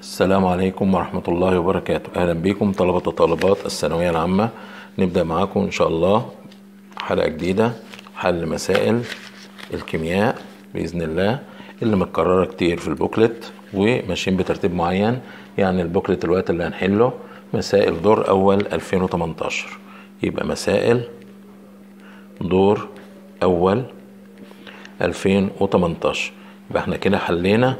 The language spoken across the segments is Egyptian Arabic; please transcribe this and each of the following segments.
السلام عليكم ورحمة الله وبركاته أهلا بكم طلبة وطالبات الثانوية العامة نبدأ معاكم إن شاء الله حلقة جديدة حل مسائل الكيمياء بإذن الله اللي متكررة كتير في البوكلت وماشيين بترتيب معين يعني البوكلت الوقت اللي هنحله مسائل دور أول 2018 يبقى مسائل دور أول 2018 يبقى احنا كده حلينا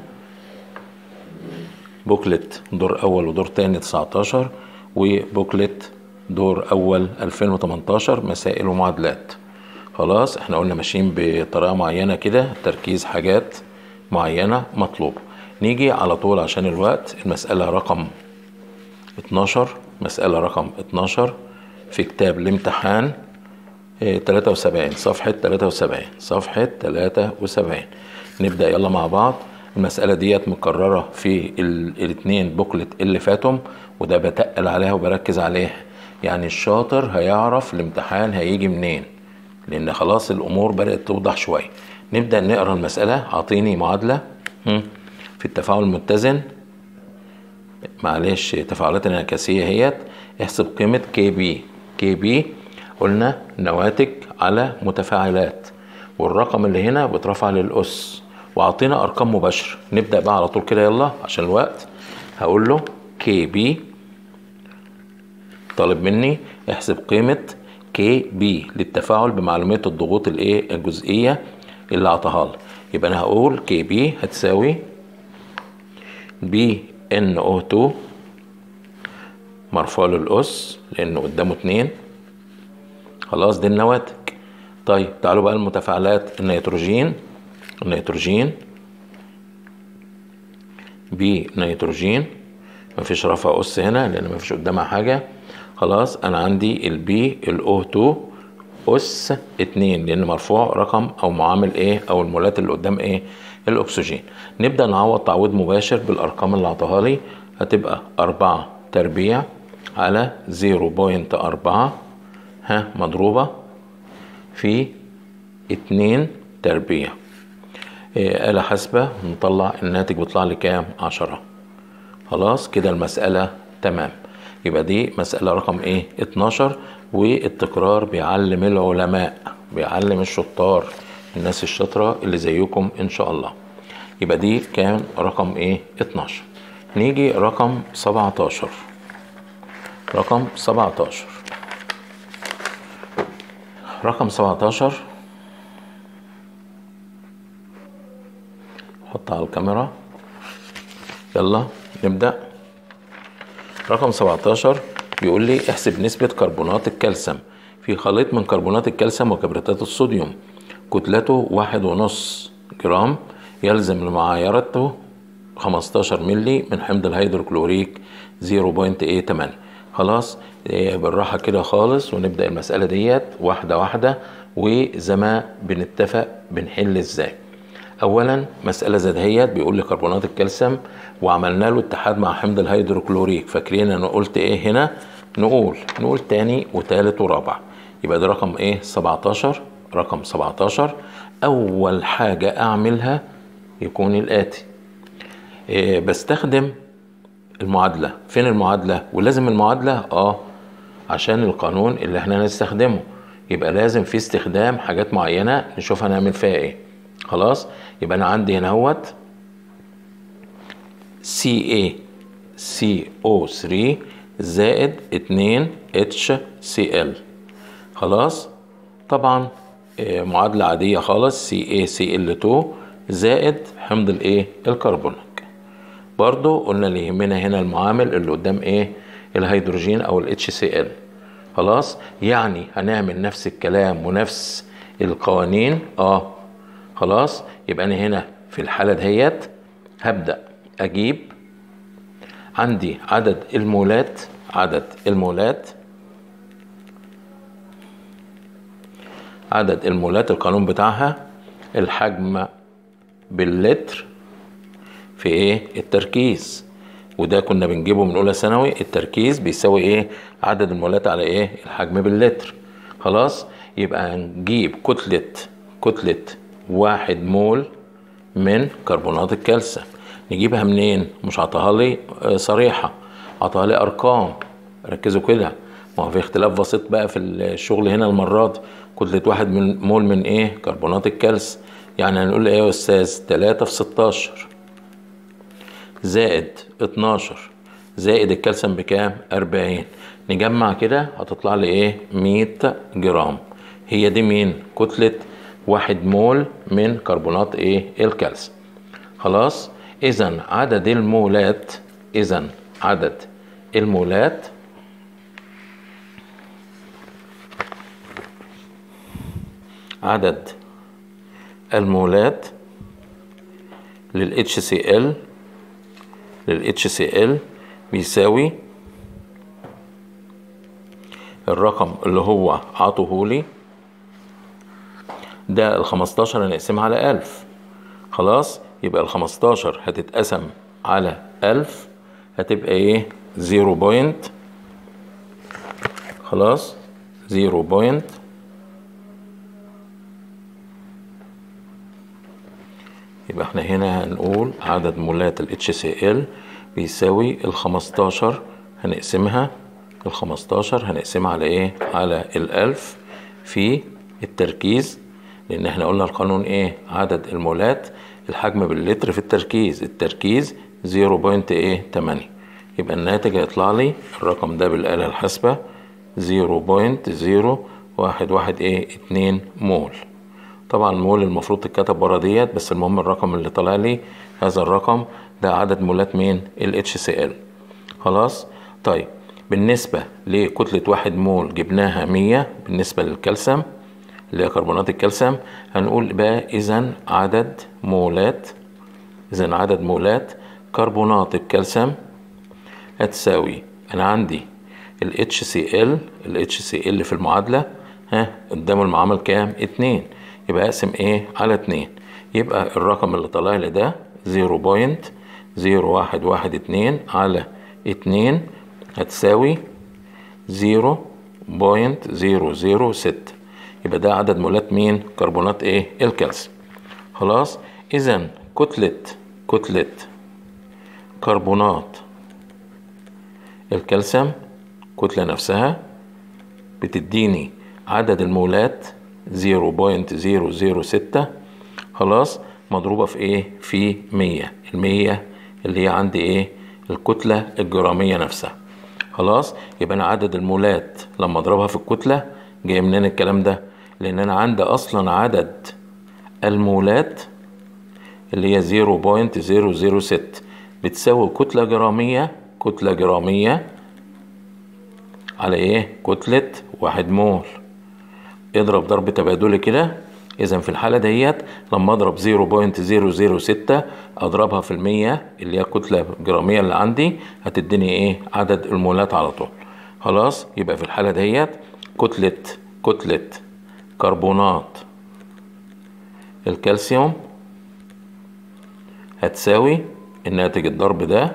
بوكلت دور اول ودور تاني 19 وبوكلت دور اول 2018 مسائل ومعادلات خلاص احنا قلنا ماشيين بطريقه معينه كده تركيز حاجات معينه مطلوبه نيجي على طول عشان الوقت المساله رقم 12 مساله رقم 12 في كتاب الامتحان اه 73 صفحه 73 صفحه 73 نبدا يلا مع بعض المسألة ديت مكررة في الاثنين بوكلت اللي فاتهم وده بتقل عليها وبركز عليها يعني الشاطر هيعرف الامتحان هيجي منين لأن خلاص الأمور بدأت توضح شوية نبدأ نقرا المسألة أعطيني معادلة في التفاعل المتزن معلش تفاعلات انعكاسية هيت احسب قيمة كي بي كي بي قلنا نواتج على متفاعلات والرقم اللي هنا بيترفع للأس واعطينا ارقام مباشره نبدا بقى على طول كده يلا عشان الوقت هقول له كي بي طالب مني احسب قيمه كي بي للتفاعل بمعلومات الضغوط الايه الجزئيه اللي اعطاها لي يبقى انا هقول كي بي هتساوي بي ان او 2 مرفوع للاس لانه قدامه اتنين خلاص دي النواتج طيب تعالوا بقى المتفاعلات النيتروجين النيتروجين بنيتروجين مفيش رفع اس هنا لان مفيش قدامها حاجه خلاص انا عندي البي الاو 2 اس 2 لان مرفوع رقم او معامل ايه او المولات اللي قدام ايه الاكسجين نبدا نعوض تعويض مباشر بالارقام اللي اعطاها لي هتبقى 4 تربيع على 0.4 ها مضروبه في 2 تربيع آلة حاسبة نطلع الناتج بيطلع لي كام عشرة خلاص كده المسألة تمام يبقى دي مسألة رقم ايه 12 والتكرار بيعلم العلماء بيعلم الشطار الناس الشاطرة اللي زيكم ان شاء الله يبقى دي كان رقم ايه 12 نيجي رقم 17 رقم 17 رقم 17 حط على الكاميرا يلا نبدأ رقم 17 بيقول لي احسب نسبة كربونات الكالسيوم في خليط من كربونات الكالسيوم وكبريتات الصوديوم كتلته واحد ونص جرام يلزم لمعايرته 15 ملي من حمض الهيدروكلوريك 0.88 خلاص بالراحة كده خالص ونبدأ المسألة ديت واحدة واحدة وزي ما بنتفق بنحل ازاي اولا مساله زي دهيت بيقول لي كربونات الكالسيوم وعملنا له اتحاد مع حمض الهيدروكلوريك فاكرين انا قلت ايه هنا نقول نقول تاني وتالت ورابع يبقى ده رقم ايه 17 رقم 17 اول حاجه اعملها يكون الاتي إيه بستخدم المعادله فين المعادله ولازم المعادله اه عشان القانون اللي احنا هنستخدمه يبقى لازم في استخدام حاجات معينه نشوف هنعمل فيها ايه خلاص يبقى انا عندي هنا اهوت سي اي سي او 3 زائد 2 اتش سي ال خلاص طبعا معادلة عادية خالص سي اي سي ال 2 زائد حمض الايه الكربونيك برضو قلنا اللي يهمنا هنا المعامل اللي قدام ايه الهيدروجين او الاتش سي ال خلاص يعني هنعمل نفس الكلام ونفس القوانين اه خلاص يبقى انا هنا في الحاله دهيت هبدا اجيب عندي عدد المولات عدد المولات عدد المولات القانون بتاعها الحجم باللتر في ايه التركيز وده كنا بنجيبه من اولى ثانوي التركيز بيساوي ايه عدد المولات على ايه الحجم باللتر خلاص يبقى نجيب كتله كتله واحد مول من كربونات الكالسيوم نجيبها منين مش عطاها لي آه، صريحة عطاها لي ارقام ركزوا كده ما هو في اختلاف بسيط بقى في الشغل هنا المرة دي كتلة واحد من مول من ايه كربونات الكالس يعني هنقول ايه يا استاذ تلاتة في ستاشر زائد اتناشر زائد الكالسيوم بكام أربعين نجمع كده هتطلع لي ايه مية جرام هي دي مين كتلة واحد مول من كربونات ايه الكالسيوم خلاص اذا عدد المولات اذا عدد المولات عدد المولات لل HCl لل HCl بيساوي الرقم اللي هو عطوهولي ده ال 15 هنقسمها على 1000 خلاص يبقى ال 15 هتتقسم على 1000 هتبقى ايه 0 بوينت خلاص 0 بوينت يبقى احنا هنا هنقول عدد مولات ال HCl بيساوي ال 15 هنقسمها ال 15 هنقسمها على ايه على ال 1000 في التركيز لان احنا قلنا القانون ايه عدد المولات الحجم باللتر في التركيز التركيز 0.8 يبقى الناتج هيطلع لي الرقم ده بالآلة الحاسبة 0.0112 ايه 2 مول طبعا مول المفروض تتكتب ورا ديت بس المهم الرقم اللي طالع لي هذا الرقم ده عدد مولات مين ال HCl خلاص طيب بالنسبة لكتلة واحد مول جبناها مية بالنسبة للكالسيوم اللي هي كربونات الكالسيوم هنقول بقى إذا عدد مولات إذا عدد مولات كربونات الكالسيوم هتساوي أنا عندي ال HCl ال HCl في المعادلة ها قدام المعامل كام؟ اتنين يبقى أقسم إيه على اتنين يبقى الرقم اللي طالع لي ده زيرو بوينت زيرو واحد واحد اتنين على اتنين هتساوي زيرو بوينت زيرو زيرو ستة يبقى ده عدد مولات مين كربونات ايه الكالسيوم خلاص اذا كتلة كتلة كربونات الكالسيوم كتلة نفسها بتديني عدد المولات زيرو بوينت زيرو زيرو ستة خلاص مضروبة في ايه في مية المية اللي هي عندي ايه الكتلة الجرامية نفسها خلاص يبقى انا عدد المولات لما اضربها في الكتلة جاي منين الكلام ده لان انا عندي اصلا عدد المولات اللي هي 0.006 بتساوي كتلة جرامية كتلة جرامية على ايه كتلة واحد مول اضرب ضرب تبادلي كده اذا في الحالة ديت لما اضرب 0.006 اضربها في المية اللي هي الكتلة الجرامية اللي عندي هتديني ايه عدد المولات على طول خلاص يبقى في الحالة ديت كتلة كتلة كربونات الكالسيوم هتساوي الناتج الضرب ده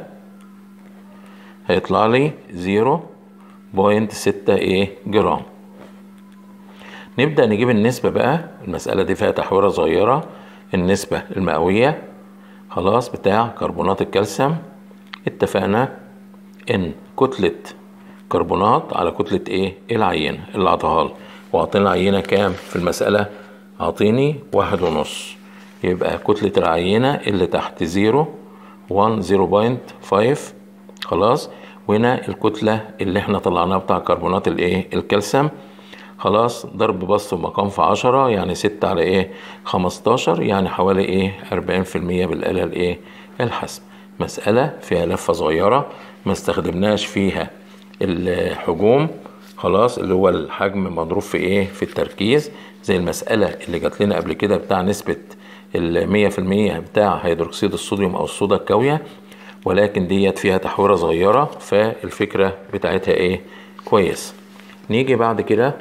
هيطلع لي زيرو بوينت ستة ايه جرام نبدأ نجيب النسبة بقى المسألة دي فيها تحويرة صغيرة النسبة المئوية خلاص بتاع كربونات الكالسيوم اتفقنا ان كتلة كربونات على كتلة ايه العينة اللي عطاها لي واعطيني العينة كام في المسألة اعطيني واحد ونص يبقى كتلة العينة اللي تحت زيرو وان زيرو بوينت فايف خلاص وهنا الكتلة اللي احنا طلعناها بتاع كربونات الايه الكالسيوم خلاص ضرب بسط ومقام في عشرة يعني ستة على ايه خمستاشر يعني حوالي ايه أربعين في المية بالآلة الايه الحاسبة مسألة فيها لفة صغيرة ما استخدمناش فيها الحجوم خلاص اللي هو الحجم مضروب في ايه في التركيز زي المسألة اللي جات لنا قبل كده بتاع نسبة المية في المية بتاع هيدروكسيد الصوديوم أو الصودا الكاوية ولكن ديت فيها تحويرة صغيرة فالفكرة بتاعتها ايه كويس نيجي بعد كده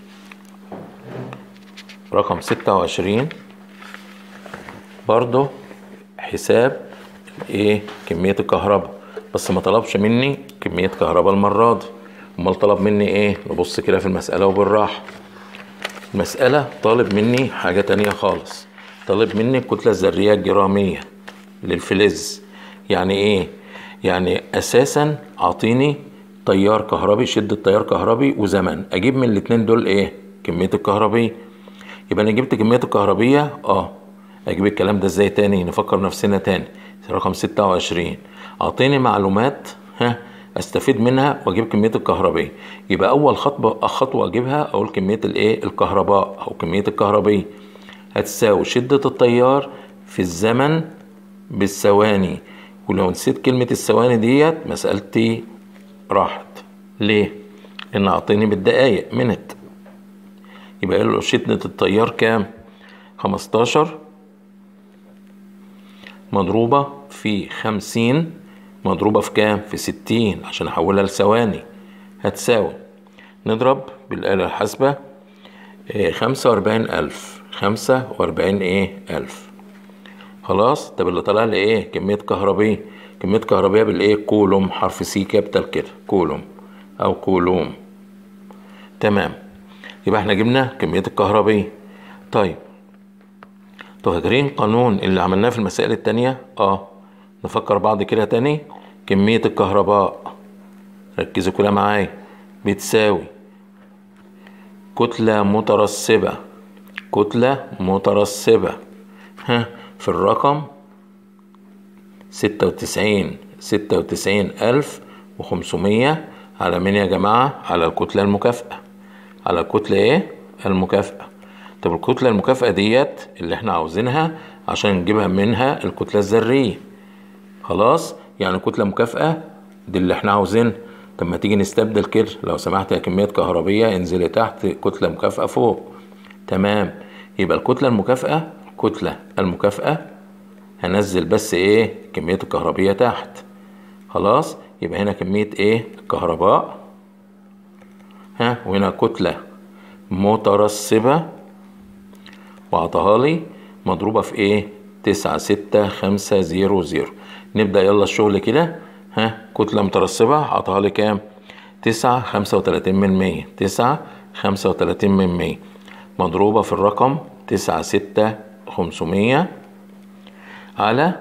رقم ستة وعشرين برضو حساب ايه كمية الكهرباء بس ما طلبش مني كمية كهرباء المرة دي امال طلب مني ايه نبص كده في المسألة وبالراحة المسألة طالب مني حاجة تانية خالص طالب مني الكتلة الذرية الجرامية للفلز يعني ايه يعني اساسا اعطيني تيار كهربي شدة تيار كهربي وزمن اجيب من الاتنين دول ايه كمية الكهربية يبقى انا جبت كمية الكهربية اه اجيب الكلام ده ازاي تاني نفكر نفسنا تاني رقم ستة وعشرين اعطيني معلومات ها استفيد منها واجيب كميه الكهربيه يبقى اول خطوه خطوه اجيبها اقول كميه الايه الكهرباء او كميه الكهربيه هتساوي شده التيار في الزمن بالثواني ولو نسيت كلمه الثواني ديت مسألتي راحت ليه لان اعطيني بالدقايق منت يبقى له شدة التيار كام 15 مضروبة في خمسين مضروبة في كام في ستين عشان احولها لثواني هتساوي نضرب بالآلة الحاسبة خمسة وأربعين ألف خمسة وأربعين إيه ألف خلاص طب اللي طلع لي إيه كمية كهربية كمية كهربية بالإيه كولوم حرف سي كابيتال كده كولوم أو كولوم تمام يبقى احنا جبنا كمية الكهربية طيب فاكرين قانون اللي عملناه في المسائل التانية اه نفكر بعض كده تاني كمية الكهرباء ركزوا كده معايا بتساوي كتلة مترسبة كتلة مترسبة ها في الرقم ستة وتسعين ستة وتسعين ألف وخمسمية على مين يا جماعة على الكتلة المكافئة على الكتلة ايه المكافئة طب الكتلة المكافئة ديت اللي احنا عاوزينها عشان نجيبها منها الكتلة الذرية خلاص يعني كتلة مكافئة دي اللي احنا عاوزينها طب ما تيجي نستبدل كده لو سمحت يا كمية كهربية انزلي تحت كتلة مكافئة فوق تمام يبقى الكتلة المكافئة الكتلة المكافئة هنزل بس ايه كمية الكهربية تحت خلاص يبقى هنا كمية ايه الكهرباء ها وهنا كتلة مترسبة وعطاها لي مضروبة في ايه تسعة ستة خمسة زيرو زيرو نبدأ يلا الشغل كده ها كتلة مترسبة عطاها لي كام تسعة خمسة وتلاتين من مية تسعة خمسة وتلاتين من مية مضروبة في الرقم تسعة ستة خمسمية على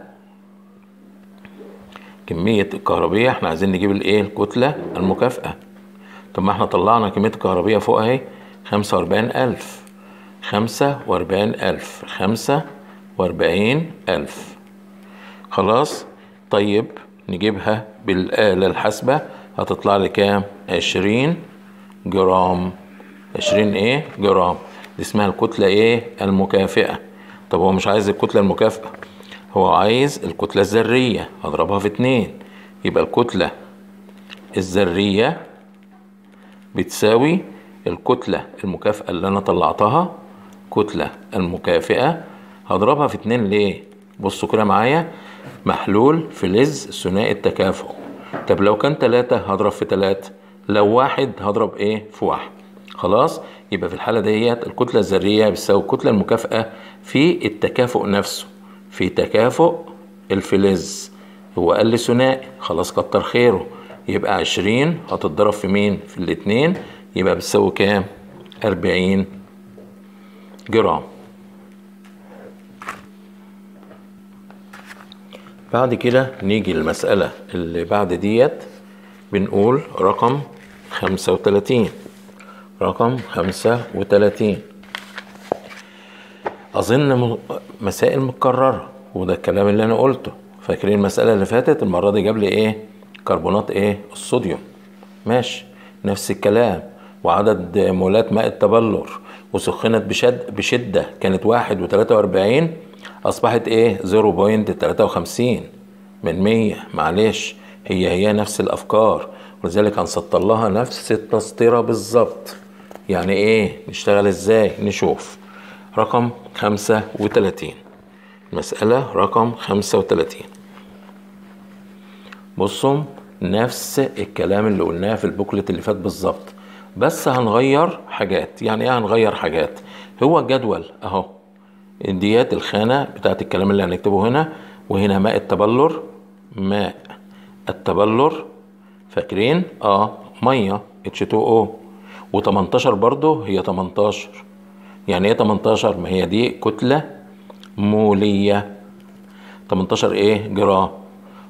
كمية الكهربية احنا عايزين نجيب الايه الكتلة المكافئة طب ما احنا طلعنا كمية الكهربية فوق اهي خمسة وأربعين ألف خمسة وأربعين ألف خمسة وأربعين ألف خلاص طيب نجيبها بالآلة الحاسبة هتطلع لي كام عشرين جرام عشرين ايه جرام دي اسمها الكتلة ايه المكافئة طب هو مش عايز الكتلة المكافئة هو عايز الكتلة الذرية هضربها في اتنين يبقى الكتلة الذرية بتساوي الكتلة المكافئة اللي أنا طلعتها كتلة المكافئة هضربها في اتنين ليه؟ بصوا كده معايا محلول فلز ثنائي التكافؤ طب لو كان تلاتة هضرب في تلاتة لو واحد هضرب ايه في واحد خلاص يبقى في الحالة ديت الكتلة الذرية بتساوي الكتلة المكافئة في التكافؤ نفسه في تكافؤ الفلز هو قال لي ثنائي خلاص كتر خيره يبقى عشرين هتتضرب في مين في الاتنين يبقى بتساوي كام أربعين جرام بعد كده نيجي للمسألة اللي بعد ديت بنقول رقم خمسة وتلاتين رقم خمسة وتلاتين أظن مسائل متكررة وده الكلام اللي أنا قلته فاكرين المسألة اللي فاتت المرة دي جاب لي إيه كربونات إيه الصوديوم ماشي نفس الكلام وعدد مولات ماء التبلور وسخنت بشد بشدة كانت واحد وتلاتة وأربعين أصبحت إيه زيرو بوينت تلاتة وخمسين من مية معلش هي هي نفس الأفكار ولذلك هنسطر لها نفس التسطيرة بالظبط يعني إيه نشتغل إزاي نشوف رقم خمسة وتلاتين مسألة رقم خمسة وتلاتين بصوا نفس الكلام اللي قلناه في البوكلت اللي فات بالظبط بس هنغير حاجات يعني ايه هنغير حاجات هو الجدول اهو ديات الخانة بتاعت الكلام اللي هنكتبه هنا وهنا ماء التبلور ماء التبلور فاكرين اه مية H2O و18 برضو هي 18 يعني ايه 18 ما هي دي كتلة مولية 18 ايه جرام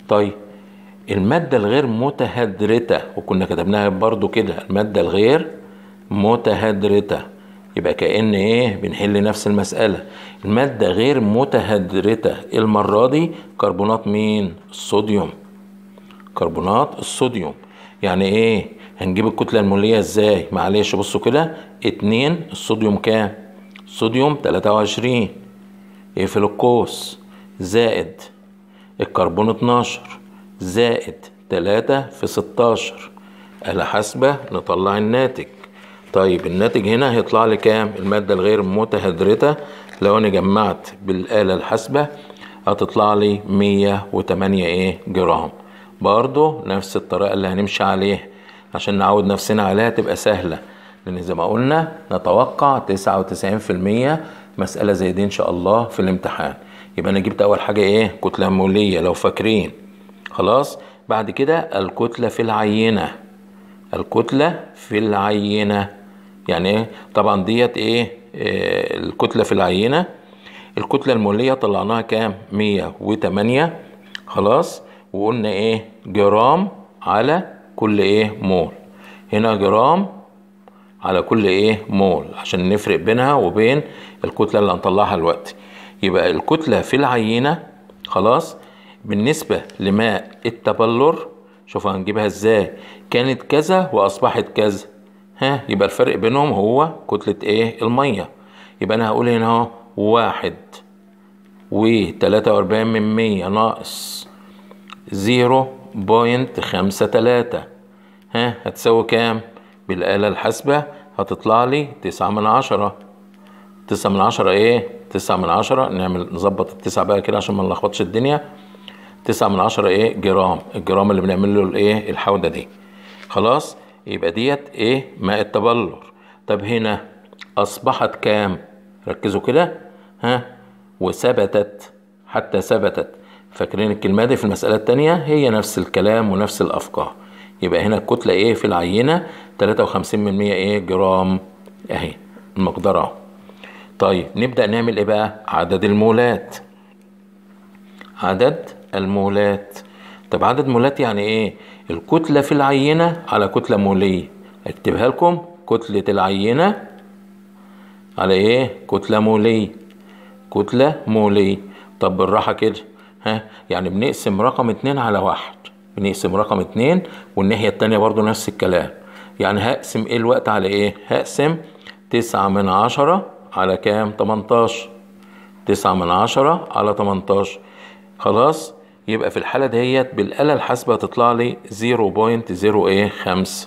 طيب المادة الغير متهدرتة وكنا كتبناها برضو كده المادة الغير متهدرتة يبقى كأن ايه بنحل نفس المسألة المادة غير متهدرتة المرة دي كربونات مين الصوديوم كربونات الصوديوم يعني ايه هنجيب الكتلة المولية ازاي معلش بصوا كده اتنين الصوديوم كام الصوديوم تلاتة وعشرين اقفل القوس زائد الكربون اتناشر زائد تلاتة في ستاشر آلة حاسبة نطلع الناتج طيب الناتج هنا هيطلع لي كام المادة الغير متهدرتة لو انا جمعت بالآلة الحاسبة هتطلع لي مية وتمانية ايه جرام برضو نفس الطريقة اللي هنمشي عليها عشان نعود نفسنا عليها تبقى سهلة لأن زي ما قلنا نتوقع تسعة وتسعين في المية مسألة زي دي إن شاء الله في الامتحان يبقى أنا جبت أول حاجة إيه كتلة مولية لو فاكرين خلاص بعد كده الكتلة في العينة الكتلة في العينة يعني إيه طبعا ديت إيه, إيه الكتلة في العينة الكتلة المولية طلعناها كام مية وتمانية خلاص وقلنا ايه جرام على كل ايه مول هنا جرام على كل ايه مول عشان نفرق بينها وبين الكتلة اللي هنطلعها دلوقتي يبقى الكتلة في العينة خلاص بالنسبة لماء التبلور شوف هنجيبها ازاي كانت كذا واصبحت كذا ها يبقى الفرق بينهم هو كتلة ايه المية يبقى انا هقول هنا اهو واحد وتلاتة واربعين من مية ناقص زيرو بوينت خمسة تلاتة ها هتساوي كام بالآلة الحاسبة هتطلع لي تسعة من عشرة تسعة من عشرة ايه تسعة من عشرة نعمل نظبط التسعة بقى كده عشان ما نلخبطش الدنيا تسعة من عشرة ايه جرام الجرام اللي بنعمل له الايه الحودة دي خلاص يبقى ديت ايه ماء التبلور طب هنا اصبحت كام ركزوا كده ها وثبتت حتى ثبتت فاكرين الكلمة دي في المسألة التانية هي نفس الكلام ونفس الأفكار يبقى هنا الكتلة ايه في العينة تلاتة وخمسين من مية ايه جرام اهي المقدار اهو طيب نبدأ نعمل ايه بقى عدد المولات عدد المولات طب عدد مولات يعني ايه الكتلة في العينة على كتلة مولية اكتبها لكم كتلة العينة على ايه كتلة مولية كتلة مولية طب بالراحة كده ها يعني بنقسم رقم اتنين على واحد بنقسم رقم اتنين والناحية التانية برضو نفس الكلام يعني هقسم ايه الوقت على ايه هقسم تسعة من عشرة على كام تمنتاشر تسعة من عشرة على تمنتاشر خلاص يبقى في الحالة ديت بالآلة الحاسبة هتطلع لي زيرو بوينت زيرو ايه خمسة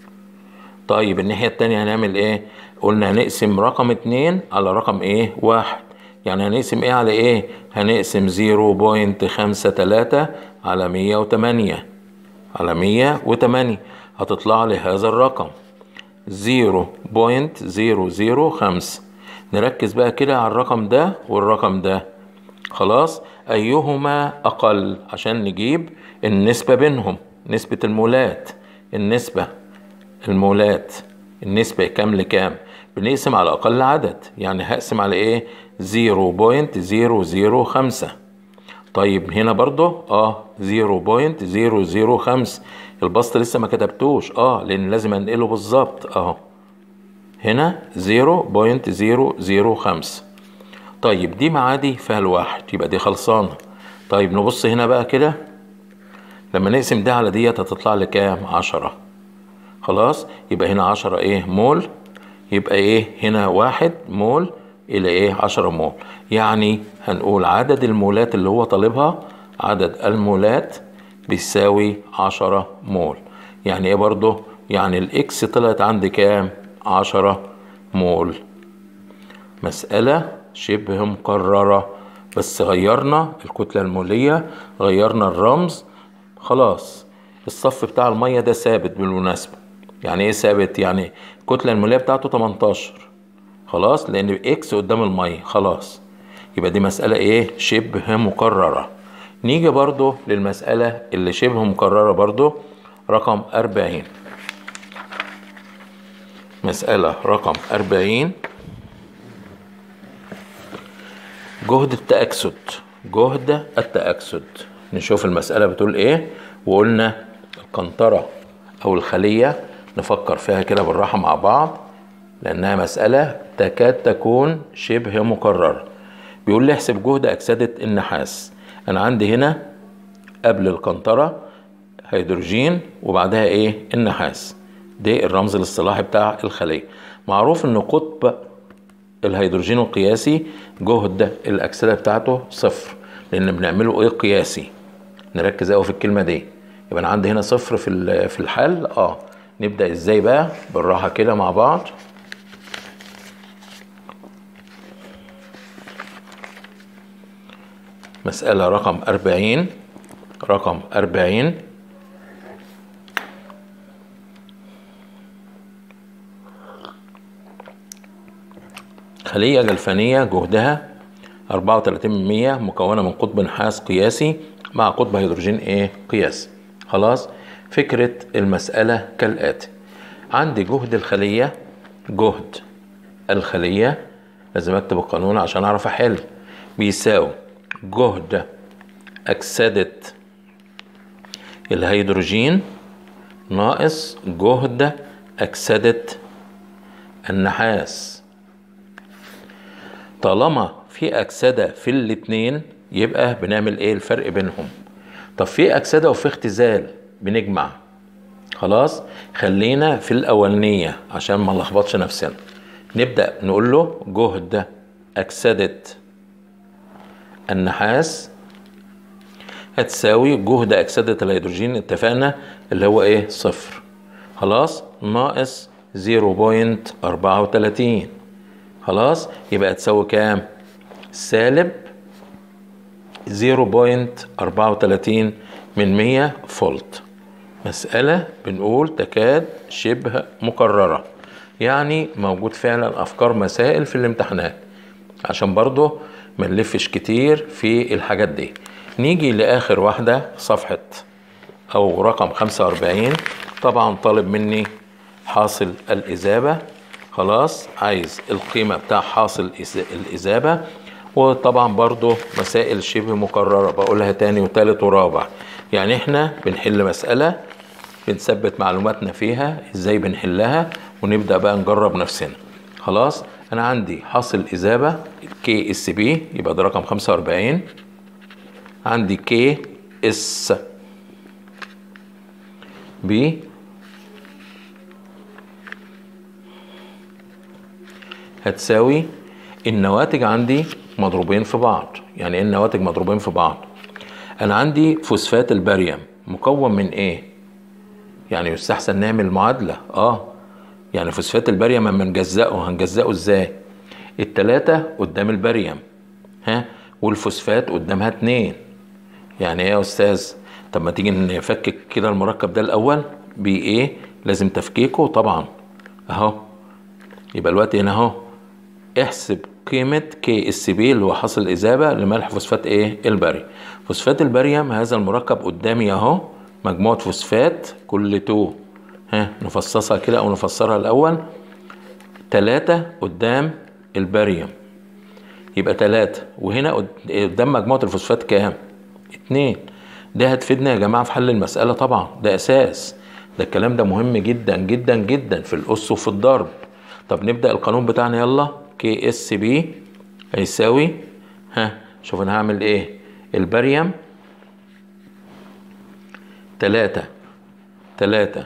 طيب الناحية التانية هنعمل ايه قلنا هنقسم رقم اتنين على رقم ايه واحد يعني هنقسم ايه على ايه هنقسم زيرو بوينت خمسة تلاتة على مية وتمانية على مية وتمانية هتطلع لي هذا الرقم زيرو بوينت زيرو زيرو خمسة نركز بقى كده على الرقم ده والرقم ده خلاص أيهما أقل عشان نجيب النسبة بينهم نسبة المولات النسبة المولات النسبة كام لكام بنقسم على أقل عدد يعني هقسم على إيه زيرو بوينت زيرو زيرو خمسة طيب هنا برضو اه زيرو بوينت زيرو زيرو خمسة البسط لسه ما كتبتوش اه لأن لازم أنقله بالظبط اهو هنا زيرو بوينت زيرو زيرو خمسة طيب دي معادي فيها الواحد يبقى دي خلصانة طيب نبص هنا بقى كده لما نقسم ده على ديت هتطلع لي كام عشرة خلاص يبقى هنا عشرة ايه مول يبقى ايه هنا واحد مول الى ايه عشرة مول يعني هنقول عدد المولات اللي هو طالبها عدد المولات بيساوي عشرة مول يعني ايه برضو يعني الاكس طلعت عندي كام عشرة مول مسألة شبه مكررة بس غيرنا الكتلة المولية غيرنا الرمز خلاص الصف بتاع المية ده ثابت بالمناسبة يعني ايه ثابت يعني الكتلة المولية بتاعته 18 خلاص لان اكس قدام المية خلاص يبقى دي مسألة ايه شبه مكررة نيجي برضو للمسألة اللي شبه مكررة برضو رقم 40 مسألة رقم 40 جهد التأكسد جهد التأكسد نشوف المسألة بتقول ايه وقلنا القنطرة او الخلية نفكر فيها كده بالراحة مع بعض لانها مسألة تكاد تكون شبه مكررة بيقول لي احسب جهد اكسدة النحاس انا عندي هنا قبل القنطرة هيدروجين وبعدها ايه النحاس ده الرمز الاصطلاحي بتاع الخلية معروف ان قطب الهيدروجين القياسي جهد الاكسده بتاعته صفر لان بنعمله ايه قياسي نركز قوي في الكلمه دي يبقى انا عندي هنا صفر في في الحل اه نبدا ازاي بقى بالراحه كده مع بعض مسألة رقم أربعين رقم أربعين خلية جلفانية جهدها 34% مكونة من قطب نحاس قياسي مع قطب هيدروجين ايه قياسي خلاص فكرة المسألة كالآتي عندي جهد الخلية جهد الخلية لازم اكتب القانون عشان اعرف احل بيساوي جهد أكسدة الهيدروجين ناقص جهد أكسدة النحاس طالما في أكسدة في الاتنين يبقى بنعمل ايه الفرق بينهم طب في أكسدة وفي اختزال بنجمع خلاص خلينا في الأولانية عشان ما نلخبطش نفسنا نبدأ نقول له جهد أكسدة النحاس هتساوي جهد أكسدة الهيدروجين اتفقنا اللي هو ايه صفر خلاص ناقص 0.34 خلاص يبقى تساوي كام سالب 0.34 من 100 فولت مسألة بنقول تكاد شبه مكررة يعني موجود فعلا أفكار مسائل في الامتحانات عشان برضه ما نلفش كتير في الحاجات دي نيجي لآخر واحدة صفحة أو رقم 45 طبعا طالب مني حاصل الإذابة خلاص عايز القيمة بتاع حاصل الإذابة وطبعا برضو مسائل شبه مكررة بقولها تاني وتالت ورابع يعني احنا بنحل مسألة بنثبت معلوماتنا فيها ازاي بنحلها ونبدأ بقى نجرب نفسنا خلاص انا عندي حاصل إذابة كي اس بي يبقى ده رقم 45 عندي كي اس بي هتساوي النواتج عندي مضروبين في بعض يعني ايه النواتج مضروبين في بعض انا عندي فوسفات الباريوم مكون من ايه يعني يستحسن نعمل معادلة اه يعني فوسفات الباريوم اما نجزأه هنجزأه ازاي التلاتة قدام الباريوم ها والفوسفات قدامها اتنين يعني ايه يا استاذ طب ما تيجي نفكك كده المركب ده الاول بايه لازم تفكيكه طبعا اهو يبقى الوقت هنا اهو احسب قيمة كي اس بي اللي هو حاصل إذابة لملح فوسفات إيه؟ الباريوم. فوسفات الباريوم هذا المركب قدامي أهو مجموعة فوسفات كل تو ها نفصصها كده أو نفسرها الأول تلاتة قدام الباريوم يبقى تلاتة وهنا قدام مجموعة الفوسفات كام؟ اتنين ده هتفيدنا يا جماعة في حل المسألة طبعا ده أساس ده الكلام ده مهم جدا جدا جدا في الأس وفي الضرب طب نبدأ القانون بتاعنا يلا كي اس بي هيساوي ها شوف انا هعمل ايه الباريوم تلاتة تلاتة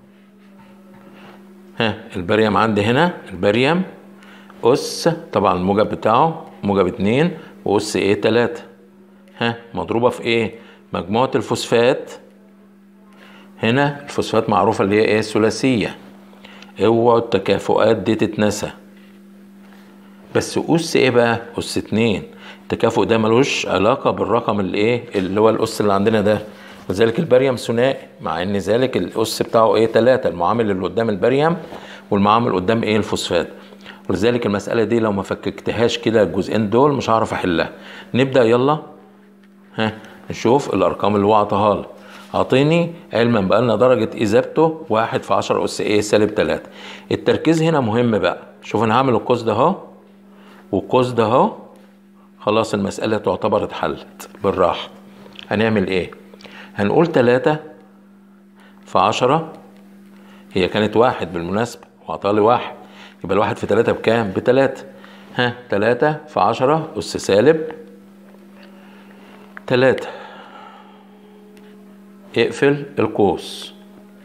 ها الباريوم عندي هنا الباريوم أس طبعا الموجب بتاعه موجب اتنين وأس ايه تلاتة ها مضروبة في ايه مجموعة الفوسفات هنا الفوسفات معروفة اللي هي ايه ثلاثية اوعوا التكافؤات دي تتنسى بس أس إيه بقى؟ أس اتنين التكافؤ ده ملوش علاقة بالرقم اللي إيه؟ اللي هو الأس اللي عندنا ده لذلك الباريوم ثنائي مع إن ذلك الأس بتاعه إيه؟ تلاتة المعامل اللي قدام الباريوم والمعامل قدام إيه؟ الفوسفات ولذلك المسألة دي لو ما فككتهاش كده الجزئين دول مش هعرف أحلها نبدأ يلا ها نشوف الأرقام اللي هو عطاها لي أعطيني علما بأن درجة إذابته واحد في عشرة أس إيه سالب تلاتة التركيز هنا مهم بقى شوف أنا هعمل القوس ده أهو والقوس ده اهو خلاص المسألة تعتبر اتحلت بالراحة هنعمل ايه هنقول تلاتة في عشرة هي كانت واحد بالمناسبة وعطالي واحد يبقى الواحد في تلاتة بكام بتلاتة ها تلاتة في عشرة أس سالب تلاتة اقفل القوس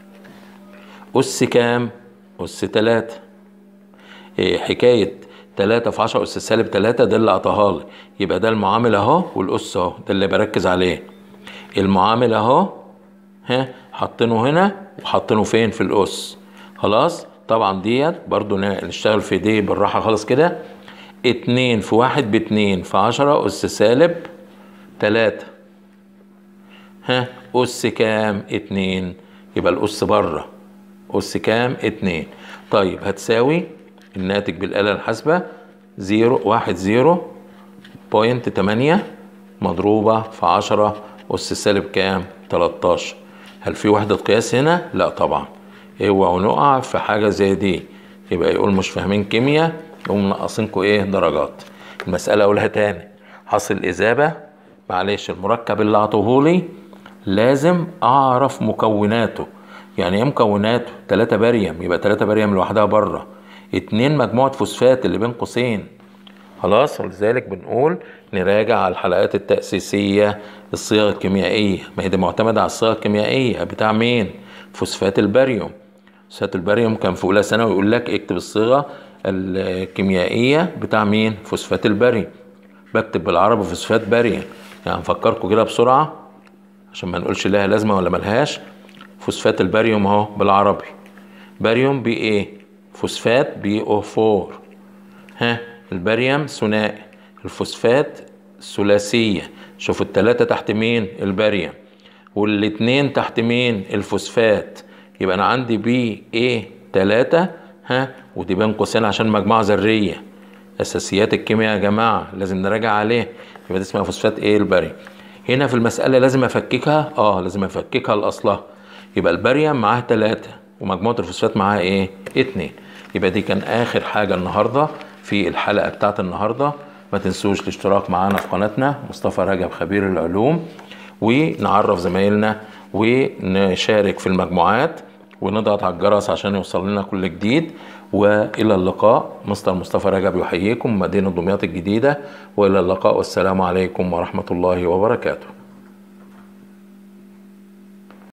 أس كام أس تلاتة إيه حكاية تلاتة في عشرة أس سالب تلاتة ده اللي عطاها لي يبقى ده المعامل أهو والأس أهو ده اللي بركز عليه المعامل أهو ها حاطينه هنا وحاطينه فين في الأس خلاص طبعا ديت برضو نشتغل في دي بالراحة خالص كده اتنين في واحد باتنين في عشرة أس سالب تلاتة ها أس كام اتنين يبقى الأس بره أس كام اتنين طيب هتساوي الناتج بالآلة الحاسبة زيرو واحد زيرو بوينت تمانية مضروبة في عشرة أس سالب كام تلاتاشر هل في وحدة قياس هنا؟ لا طبعا اوعوا نقع في حاجة زي دي يبقى يقول مش فاهمين كيمياء يقوم منقصينكوا ايه درجات المسألة أقولها تاني حاصل الإجابة معلش المركب اللي عطوهولي لازم أعرف مكوناته يعني ايه مكوناته 3 باريوم يبقى 3 باريوم لوحدها بره اتنين مجموعة فوسفات اللي بين قوسين خلاص ولذلك بنقول نراجع على الحلقات التأسيسية الصيغ الكيميائية ما هي دي معتمدة على الصيغ الكيميائية بتاع مين؟ فوسفات الباريوم فوسفات الباريوم كان في أولى ثانوي يقول لك اكتب الصيغة الكيميائية بتاع مين؟ فوسفات الباريوم بكتب بالعربي فوسفات باريوم يعني نفكركم كده بسرعة عشان ما نقولش لها لازمة ولا ملهاش فوسفات الباريوم اهو بالعربي باريوم بي ايه فوسفات بي او 4 ها الباريوم ثنائي الفوسفات ثلاثية شوفوا التلاتة تحت مين الباريوم والاتنين تحت مين الفوسفات يبقى انا عندي بي ايه تلاتة ها ودي بين قوسين عشان مجموعة ذرية اساسيات الكيمياء يا جماعة لازم نراجع عليه يبقى دي اسمها فوسفات ايه الباريوم هنا في المسألة لازم افككها اه لازم افككها لاصلها يبقى الباريوم معاه تلاتة ومجموعة الفوسفات معاها ايه اتنين يبقى دي كان اخر حاجة النهاردة في الحلقة بتاعت النهاردة ما تنسوش الاشتراك معانا في قناتنا مصطفى رجب خبير العلوم ونعرف زمايلنا ونشارك في المجموعات ونضغط على الجرس عشان يوصل لنا كل جديد والى اللقاء مستر مصطفى رجب يحييكم مدينة دمياط الجديدة والى اللقاء والسلام عليكم ورحمة الله وبركاته